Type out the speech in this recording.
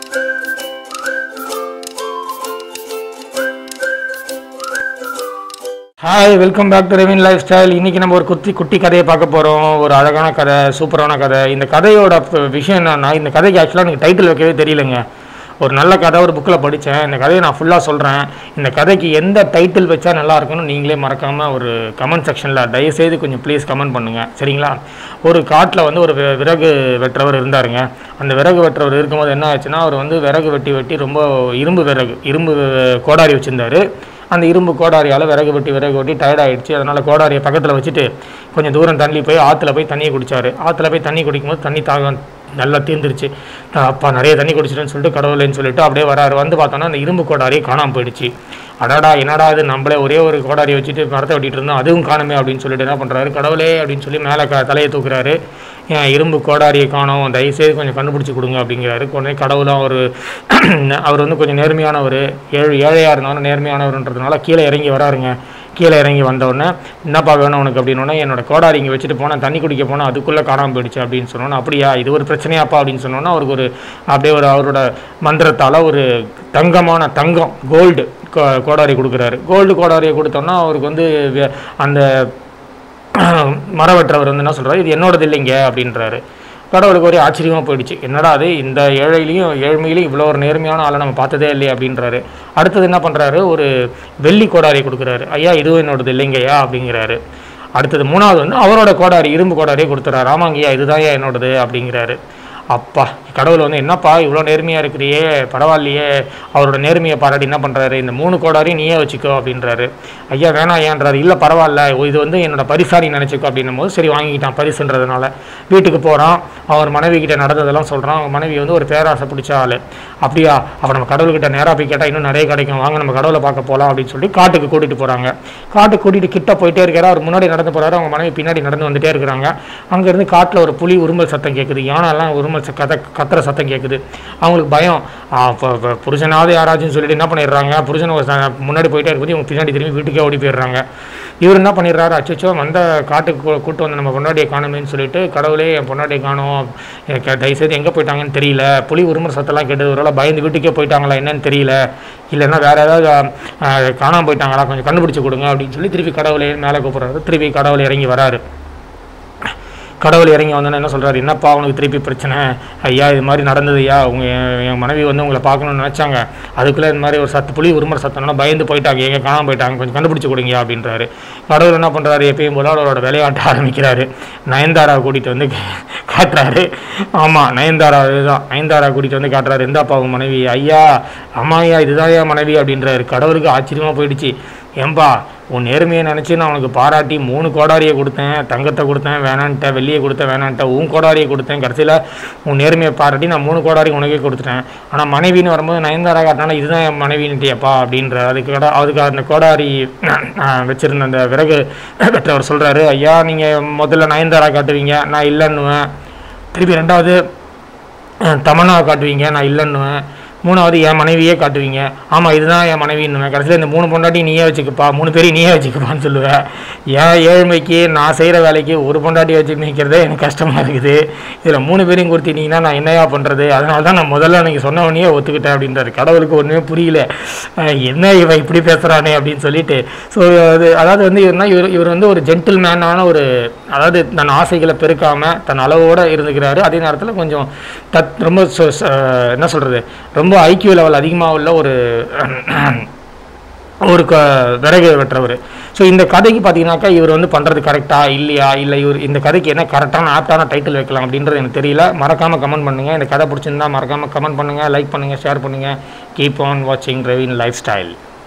hi welcome back to ரெவின் life style இன்றைக்கி நம்ம ஒரு குத்தி குட்டி கதையை பார்க்க போகிறோம் ஒரு அழகான கதை சூப்பரான கதை இந்த கதையோட ப- விஷயம் என்னன்னா இந்த கதைக்கு ஆக்சுவலாக எனக்கு டைட்டில் வைக்கவே தெரியலங்க ஒரு நல்ல கதை ஒரு புக்கில் படித்தேன் இந்த கதையை நான் ஃபுல்லாக சொல்கிறேன் இந்த கதைக்கு எந்த டைட்டில் வச்சா நல்லா இருக்கும்னு நீங்களே மறக்காமல் ஒரு கமெண்ட் செக்ஷனில் தயவுசெய்து கொஞ்சம் ப்ளீஸ் கமெண்ட் பண்ணுங்கள் சரிங்களா ஒரு காட்டில் வந்து ஒரு வி- விறகு வெட்டுறவர் இருந்தாருங்க அந்த விறகு வெட்டுறவர் இருக்கும்போது என்ன ஆச்சுன்னா அவர் வந்து விறகு வெட்டி வெட்டி ரொம்ப இரும்பு விறகு இரும்பு கோடாரி வச்சுருந்தாரு அந்த இரும்பு கோடாரியால் விறகு வெட்டி விறகு வெட்டி டயர்ட் ஆயிடுச்சு அதனால் கோடாரியை பக்கத்தில் வச்சுட்டு கொஞ்சம் தூரம் தள்ளி போய் ஆற்றுல போய் தண்ணியை குடிச்சாரு ஆற்றுல போய் தண்ணி குடிக்கும்போது தண்ணி தாகம் நல்லா தீர்ந்துருச்சு நான் அப்பா நிறைய தண்ணி குடிச்சிட்டேன்னு சொல்லிட்டு கடவுளேன்னு சொல்லிட்டு அப்படியே வராரு வந்து பார்த்தோன்னா அந்த இரும்பு கோடாரியை காணாமல் போயிடுச்சு அடாடா என்னடா இது நம்மளே ஒரே ஒரு கோடாரியை வச்சுட்டு மரத்தை வெட்டிட்டு இருந்தோம் அதுவும் காணுமே அப்படின்னு சொல்லிட்டு என்ன பண்ணுறாரு கடவுளே அப்படின்னு சொல்லி மேலே க தலையை தூக்குறாரு என் இரும்பு கோடாரியை காணோம் தயவுசெய்து கொஞ்சம் கண்டுபிடிச்சி கொடுங்க அப்படிங்கிறாரு உடனே கடவுளும் அவர் அவர் வந்து கொஞ்சம் நேர்மையானவர் ஏழு ஏழையாக இருந்தாலும் நேர்மையானவர்ன்றதுனால கீழே இறங்கி வராருங்க கீழே இறங்கி வந்த உடனே என்னப்பா வேணும் உனக்கு அப்படின்னோடனே என்னோட கோடாரி இங்கே வச்சுட்டு போனேன் தண்ணி குடிக்க போனால் அதுக்குள்ளே காணாமல் போயிடுச்சு அப்படின்னு சொன்னோன்னே அப்படியா இது ஒரு பிரச்சனையாப்பா அப்படின்னு சொன்னோன்னா அவருக்கு ஒரு அப்படியே ஒரு அவரோட மந்திரத்தால் ஒரு தங்கமான தங்கம் கோல்டு கோடாரி கொடுக்குறாரு கோல்டு கோடாரியை கொடுத்தோன்னா அவருக்கு வந்து வே- அந்த மரம் வெட்டுறவர் வந்து என்ன சொல்றாரு இது என்னோடது இல்லைங்க அப்படின்றாரு கடவுளுக்கு ஒரே ஆச்சரியமாக போயிடுச்சு என்னடா அது இந்த ஏழையிலையும் ஏழ்மையிலையும் இவ்வளோ ஒரு நேர்மையான ஆளை நம்ம பார்த்ததே இல்லையே அப்படின்றாரு அடுத்தது என்ன பண்ணுறாரு ஒரு வெள்ளி கோடாரி கொடுக்குறாரு ஐயா இதுவும் என்னோடது இல்லைங்கய்யா அப்படிங்கிறாரு அடுத்தது மூணாவது வந்து அவரோட கோடாரி இரும்பு கோடாரியே கொடுத்துறாரு ஆமாங்கய்யா இதுதான் ஐயா என்னோடது அப்படிங்கிறாரு அப்பா கடவுள் வந்து என்னப்பா இவ்வளோ நேர்மையாக இருக்கிறியே பரவாயில்லையே அவரோட நேர்மையை பாராட்டி என்ன பண்ணுறாரு இந்த மூணு கோடாரையும் நீயே வச்சுக்கோ அப்படின்றாரு ஐயா வேணாம் ஐயான்றாரு இல்லை பரவாயில்ல ஓ, இது வந்து என்னோட பரிசா நீ நினச்சிக்கோ அப்படின்னும் போது சரி வாங்கிக்கிட்டான் பரிசுன்றதுனால வீட்டுக்கு போகிறான் அவர் மனைவி கிட்ட நடந்ததெல்லாம் சொல்கிறான் அவங்க மனைவி வந்து ஒரு பேராசை பிடிச்ச ஆள் அப்படியா அப்போ நம்ம கடவுள்கிட்ட நேராக போய் கேட்டால் இன்னும் நிறைய கிடைக்கும் வாங்க நம்ம கடவுளை பார்க்க போகலாம் அப்படின்னு சொல்லி காட்டுக்கு கூட்டிகிட்டு போகிறாங்க காட்டுக்கு கூட்டிகிட்டு கிட்ட போயிட்டே இருக்கிறார் அவர் முன்னாடி நடந்து போகிறாரு அவங்க மனைவி பின்னாடி நடந்து வந்துட்டே இருக்கிறாங்க அங்கேருந்து காட்டில் ஒரு புலி உருமல் சத்தம் கேட்குது யானைலாம் உருமல் ச- கத கத்துற சத்தம் கேட்குது அவங்களுக்கு பயம் ஆ, இப்ப- இப்ப புருஷனாவது யாராச்சும் சொல்லிட்டு என்ன பண்ணிடுறாங்க புருஷன் ஒரு ச- முன்னாடி போயிட்டே இருக்கும்போது இவங்க பின்னாடி திரும்பி வீட்டுக்கே ஓடி போயிடுறாங்க இவர் என்ன பண்ணிடுறாரு அச்சோ வந்த காட்டுக்கு கூ- கூட்டு வந்து நம்ம பொண்டாட்டியை காணுமேன்னு சொல்லிட்டு கடவுளே என் பொண்டாட்டியை காணோம் எ- கே- தயவுசெய்து எங்கே போயிட்டாங்கன்னு தெரியல புலி உருமர் சத்தம்லாம் கேட்டது ஒருவேளை பயந்து வீட்டுக்கே போயிட்டாங்களா என்னன்னு தெரியல இல்லைன்னா வேற ஏதாவது ஆ, காணாம போயிட்டாங்களா கொஞ்சம் கண்டுபிடிச்சு கொடுங்க அப்படின்னு சொல்லி திருப்பி கடவுளே மேலே கூப்பிட்றாரு திருப்பி கடவுள் இறங்கி வராரு கடவுள் இறங்கி வந்தோன்னே என்ன சொல்றாரு என்னப்பா உனக்கு திருப்பி பிரச்சனை ஐயா இது மாதிரி நடந்தது ஐயா உங்க என் என் மனைவி வந்து உங்களை பார்க்கணும்னு நினச்சாங்க அதுக்குள்ளே இந்த மாதிரி ஒரு சத்து புலி உருமர் சத்தம்னா பயந்து போயிட்டாங்க எங்கே காணாம போயிட்டாங்க கொஞ்சம் கண்டுபிடிச்சு கொடுங்க அப்படின்றாரு கடவுள் என்ன பண்ணுறாரு எப்பயும் போல அவரோட விளையாட்ட ஆரம்பிக்கிறாரு நயன்தாரா கூட்டிகிட்டு வந்து காட்டுறாரு ஆமாம் நயன்தாரா இதுதான் நயன்தாரா கூட்டிகிட்டு வந்து காட்டுறாரு எந்தாப்பா உங்க மனைவி ஐயா அம்மா ஐயா இதுதான் என் மனைவி அப்படின்றாரு கடவுளுக்கு ஆச்சரியமாக போயிடுச்சு ஏம்பா உன் நேர்மையை நினச்சி நான் உனக்கு பாராட்டி மூணு கோடாரியை கொடுத்தேன் தங்கத்தை கொடுத்தேன் வேணான்ட்ட வெள்ளியை கொடுத்தேன் வேணான்ட்ட உன் கோடாரியை கொடுத்தேன் கடைசியில் உன் நேர்மையை பாராட்டி நான் மூணு கோடாரி உனக்கே கொடுத்துட்டேன் ஆனால் மனைவின்னு வரும்போது நயன்தாரா காட்டினால இதுதான் என் மனைவின்ட்டியப்பா அப்படின்ற அதுக்கு கடை அதுக்கு அந்த கோடாரி வச்சுருந்த அந்த விறகு வெற்றவர் சொல்கிறாரு ஐயா நீங்கள் முதல்ல நயன்தாரா காட்டுவீங்க நான் இல்லைன்னுவேன் திருப்பி ரெண்டாவது அஹ், தமன்னாவை காட்டுவீங்க நான் இல்லைன்னுவேன் மூணாவது என் மனைவியே காட்டுவீங்க ஆமாம் இதுதான் என் மனைவின்னுவேன் கடைசியில் இந்த மூணு பொண்டாட்டி நீயே வச்சுக்கப்பா மூணு பேரையும் நீயே வச்சுக்கப்பான்னு சொல்லுவேன் என் ஏழ்மைக்கு நான் செய்கிற வேலைக்கு ஒரு பொண்டாட்டி வச்சு நிற்கிறதே எனக்கு கஷ்டமாக இருக்குது இதில் மூணு பேரையும் கொடுத்திட்டீங்கன்னா நான் என்னையா பண்ணுறது அதனால தான் நான் முதல்ல நீங்கள் சொன்ன உடனே ஒத்துக்கிட்டேன் அப்படின்றாரு கடவுளுக்கு ஒன்றுமே புரியல அஹ், என்ன இவன் இப்படி பேசுகிறானே அப்படின்னு சொல்லிட்டு ஸோ அது அதாவது வந்து இவர்னா இவர் இவர் வந்து ஒரு ஜென்டில்மேனான ஒரு அதாவது தன் ஆசைகளை பெருக்காமல் தன் அளவோடு இருந்துக்கிறாரு அதே நேரத்தில் கொஞ்சம் தத் ரொம்ப சொ- சொ- என்ன சொல்கிறது ரொம்ப ஐக்கிய லெவல் அதிகமாக உள்ள ஒரு ஒரு க விறகு வெட்டுறவர் ஸோ இந்த கதைக்கு பார்த்தீங்கன்னாக்கா இவர் வந்து பண்ணுறது கரெக்டா இல்லையா இல்லை இவர் இந்த கதைக்கு என்ன கரெக்டான ஆப்டான டைட்டில் வைக்கலாம் அப்படின்றது எனக்கு தெரியல மறக்காமல் கமெண்ட் பண்ணுங்கள் இந்த கதை பிடிச்சிருந்தா மறக்காமல் கமெண்ட் பண்ணுங்கள் லைக் பண்ணுங்கள் ஷேர் பண்ணுங்கள் கீப் ஆன் வாட்சிங் ரெவின் லைஃப் ஸ்டைல்